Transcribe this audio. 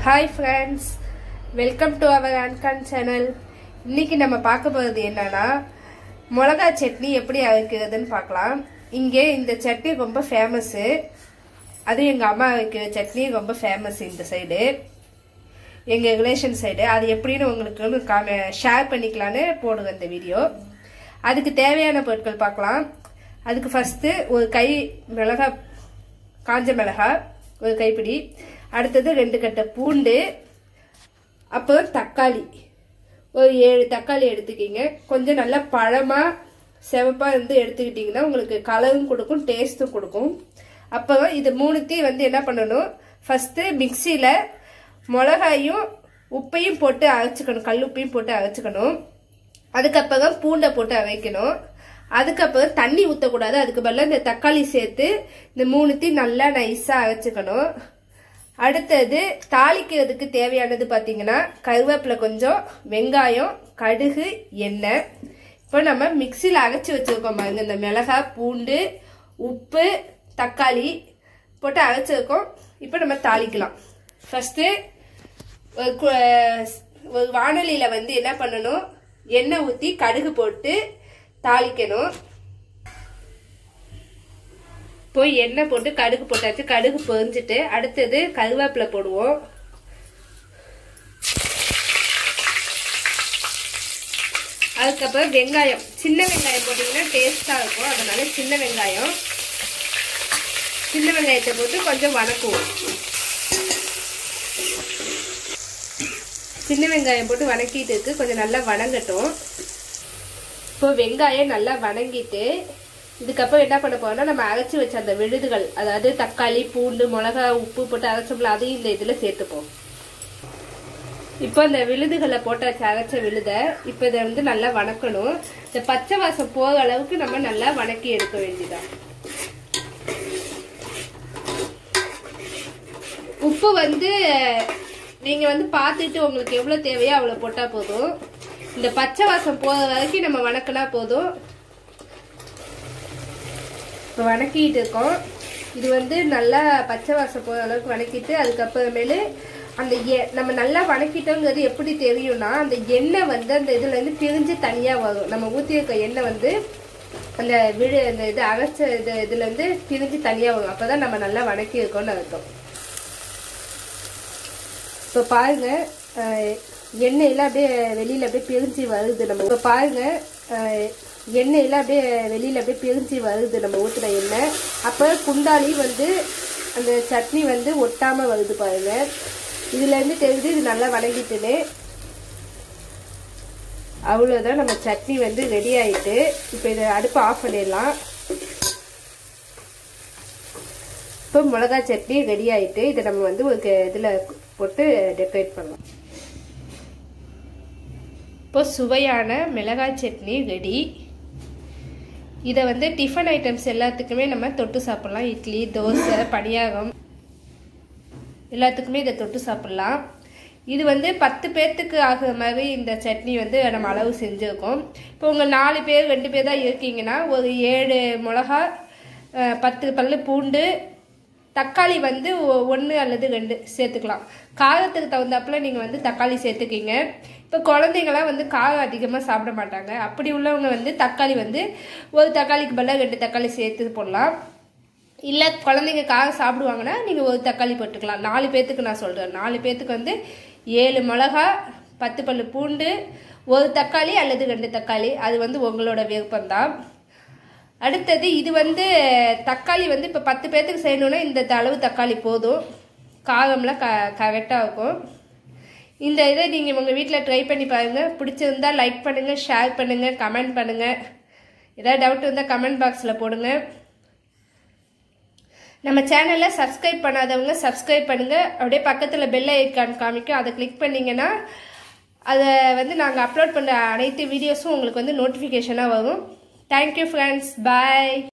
hi friends welcome to our அன்கான் channel இன்னைக்கு நம்ம பார்க்க போகிறது என்னன்னா மிளகா சட்னி எப்படி அரைக்கிறதுன்னு பார்க்கலாம் இங்கே இந்த சட்னி ரொம்ப ஃபேமஸ்ஸு அதுவும் எங்கள் அம்மா வைக்கிற சட்னி ரொம்ப ஃபேமஸ் இந்த சைடு எங்கள் ரிலேஷன் சைடு அது எப்படின்னு உங்களுக்கு காம ஷேர் பண்ணிக்கலான்னு போடுங்க இந்த வீடியோ அதுக்கு தேவையான பொருட்கள் பார்க்கலாம் அதுக்கு ஃபஸ்ட்டு ஒரு கை மிளகா காஞ்ச மிளகா ஒரு கைப்பிடி அடுத்தது ரெண்டு கட்டை பூண்டு அப்புறம் தக்காளி ஒரு ஏழு தக்காளி எடுத்துக்கிங்க கொஞ்சம் நல்லா பழமாக செவப்பாக இருந்து எடுத்துக்கிட்டிங்கன்னா உங்களுக்கு கலரும் கொடுக்கும் டேஸ்ட்டும் கொடுக்கும் அப்புறம் இது மூணுத்தையும் வந்து என்ன பண்ணணும் ஃபஸ்ட்டு மிக்சியில் மிளகாயும் உப்பையும் போட்டு அரைச்சிக்கணும் கல் உப்பையும் போட்டு அரைச்சிக்கணும் அதுக்கப்புறம் பூண்டை போட்டு அரைக்கணும் அதுக்கப்புறம் தண்ணி ஊற்றக்கூடாது அதுக்கு பதிலாக இந்த தக்காளி சேர்த்து இந்த மூணுத்தையும் நல்லா நைஸாக அரைச்சிக்கணும் அடுத்தது தாளிக்கிறதுக்கு தேவையானது பார்த்தீங்கன்னா கருவேப்பிலை கொஞ்சம் வெங்காயம் கடுகு எண்ணெய் இப்போ நம்ம மிக்சியில் அரைச்சி வச்சுருக்கோம் பாருங்க இந்த மிளகாய் பூண்டு உப்பு தக்காளி போட்டு அரைச்சிருக்கோம் இப்போ நம்ம தாளிக்கலாம் ஃபஸ்ட்டு ஒரு கு- ஒரு வானொலியில் வந்து என்ன பண்ணணும் எண்ணெய் ஊற்றி கடுகு போட்டு தாளிக்கணும் போய் எண்ணெய் போட்டு கடுகு போட்டாச்சு கடுகு பொரிஞ்சிட்டு அடுத்தது கருவேப்பிலை போடுவோம் அதுக்கப்புறம் வெங்காயம் சின்ன வெங்காயம் போட்டிங்கன்னா டேஸ்டாக இருக்கும் அதனால சின்ன வெங்காயம் சின்ன வெங்காயத்தை போட்டு கொஞ்சம் வதக்குவோம் சின்ன வெங்காயம் போட்டு வதக்கிட்டு இருக்கு கொஞ்சம் நல்லா வதங்கட்டும் இப்போ வெங்காயம் நல்லா வதங்கிட்டு இதுக்கப்புறம் என்ன பண்ண போறோம்னா நம்ம அரைச்சி வச்ச அந்த விழுதுகள் அதாவது தக்காளி பூண்டு மிளகா உப்பு போட்டு அரைச்சோம்ல அதையும் இந்த இதில் சேர்த்துப்போம் இப்போ இந்த விழுதுகளை போட்டாச்சு அரைச்ச விழுதை இப்போ இதை வந்து நல்லா வணக்கணும் இந்த பச்சை வாசம் போகிற அளவுக்கு நம்ம நல்லா வணக்கி எடுக்க வேண்டியதான் உப்பு வந்து நீங்கள் வந்து பார்த்துட்டு உங்களுக்கு எவ்வளோ தேவையோ அவ்வளோ போட்டால் போதும் இந்த பச்சை வாசம் போகிற வரைக்கும் நம்ம வணக்கினா போதும் இப்போ வணக்கிட்டு இருக்கோம் இது வந்து நல்லா பச்சை வாசம் போகிற அளவுக்கு வணக்கிட்டு அதுக்கப்புறமேலு அந்த எ- நம்ம நல்லா வணக்கிட்டோங்கிறது எப்படி தெரியும்னா அந்த எண்ணெய் வந்து அந்த இதுலேருந்து பிரிஞ்சு தனியாக வரும் நம்ம ஊற்றி இருக்க எண்ணெய் வந்து அந்த விழு அந்த இது அரைச்ச இது இதுலேருந்து பிரிஞ்சு தனியாக வரும் அப்போ தான் நம்ம நல்லா வணக்கி இருக்கோம்னு அர்த்தம் இப்போ பாருங்க அஹ், எண்ணெயெல்லாம் அப்படியே வெளியில் அப்படியே பிரிஞ்சு வருது நம்ம இப்போ பாருங்க அஹ், எண்ணெயெல்லாம் அப்படியே வெளியில் அப்படியே பிரிஞ்சு வருது நம்ம ஊற்றுன எண்ணெய் அப்போ குண்டாலி வந்து அந்த சட்னி வந்து ஒட்டாமல் வருது பாருங்க இதுலேருந்து தெரிஞ்சு இது நல்லா வணங்கிட்டுன்னு அவ்வளோதான் நம்ம சட்னி வந்து ரெடி ஆயிட்டு இப்போ இதை அடுப்பை ஆஃப் பண்ணிடலாம் இப்போ மிளகா சட்னி ரெடி ஆயிட்டு இதை நம்ம வந்து ஒரு இதில் போட்டு டெக்கரேட் பண்ணலாம் இப்போ சுவையான மிளகாய் சட்னி ரெடி இதை வந்து டிஃபன் ஐட்டம்ஸ் எல்லாத்துக்குமே நம்ம தொட்டு சாப்பிட்லாம் இட்லி தோசை பணியாரம் எல்லாத்துக்குமே இதை தொட்டு சாப்பிட்லாம் இது வந்து பத்து பேர்த்துக்கு ஆகுற மாதிரி இந்த சட்னி வந்து நம்ம அளவு செஞ்சுருக்கோம் இப்போ உங்கள் நாலு பேர் ரெண்டு பேர் தான் இருக்கீங்கன்னா ஒரு ஏழு மிளகா அஹ், பத்து பல்லு பூண்டு தக்காளி வந்து ஒன்று அல்லது ரெண்டு சேர்த்துக்கலாம் காரத்துக்கு தகுந்தாப்புல நீங்கள் வந்து தக்காளி சேர்த்துக்கிங்க இப்போ குழந்தைங்களாம் வந்து காரம் அதிகமாக சாப்பிட மாட்டாங்க அப்படி உள்ளவங்க வந்து தக்காளி வந்து ஒரு தக்காளிக்கு பதிலாக ரெண்டு தக்காளி சேர்த்து போடலாம் இல்லை குழந்தைங்க காரம் சாப்பிடுவாங்கன்னா நீங்கள் ஒரு தக்காளி போட்டுக்கலாம் நாலு பேர்த்துக்கு நான் சொல்கிறேன் நாலு பேர்த்துக்கு வந்து ஏழு மிளகா பத்து பல்லு பூண்டு ஒரு தக்காளி அல்லது ரெண்டு தக்காளி அது வந்து உங்களோட விருப்பம்தான் அடுத்தது இது வந்து தக்காளி வந்து இப்போ பத்து பேர்த்துக்கு செய்யணுன்னா இந்த அளவு தக்காளி போதும் காரம்லாம் க கரெக்டாக இருக்கும் இந்த இதை நீங்கள் உங்கள் வீட்டில் ட்ரை பண்ணி பாருங்கள் பிடிச்சிருந்தா லைக் பண்ணுங்கள் ஷேர் பண்ணுங்கள் கமெண்ட் பண்ணுங்கள் ஏதாவது டவுட் இருந்தால் கமெண்ட் பாக்ஸில் போடுங்க நம்ம சேனலை சப்ஸ்கிரைப் பண்ணாதவங்க சப்ஸ்கிரைப் பண்ணுங்கள் அப்படியே பக்கத்தில் பெல் ஐக்கான் காமிக்கும் அதை கிளிக் பண்ணிங்கன்னா அதை வந்து நாங்கள் அப்லோட் பண்ணுற அனைத்து வீடியோஸும் உங்களுக்கு வந்து நோட்டிஃபிகேஷனாக வரும் தேங்க்யூ ஃப்ரெண்ட்ஸ் பாய்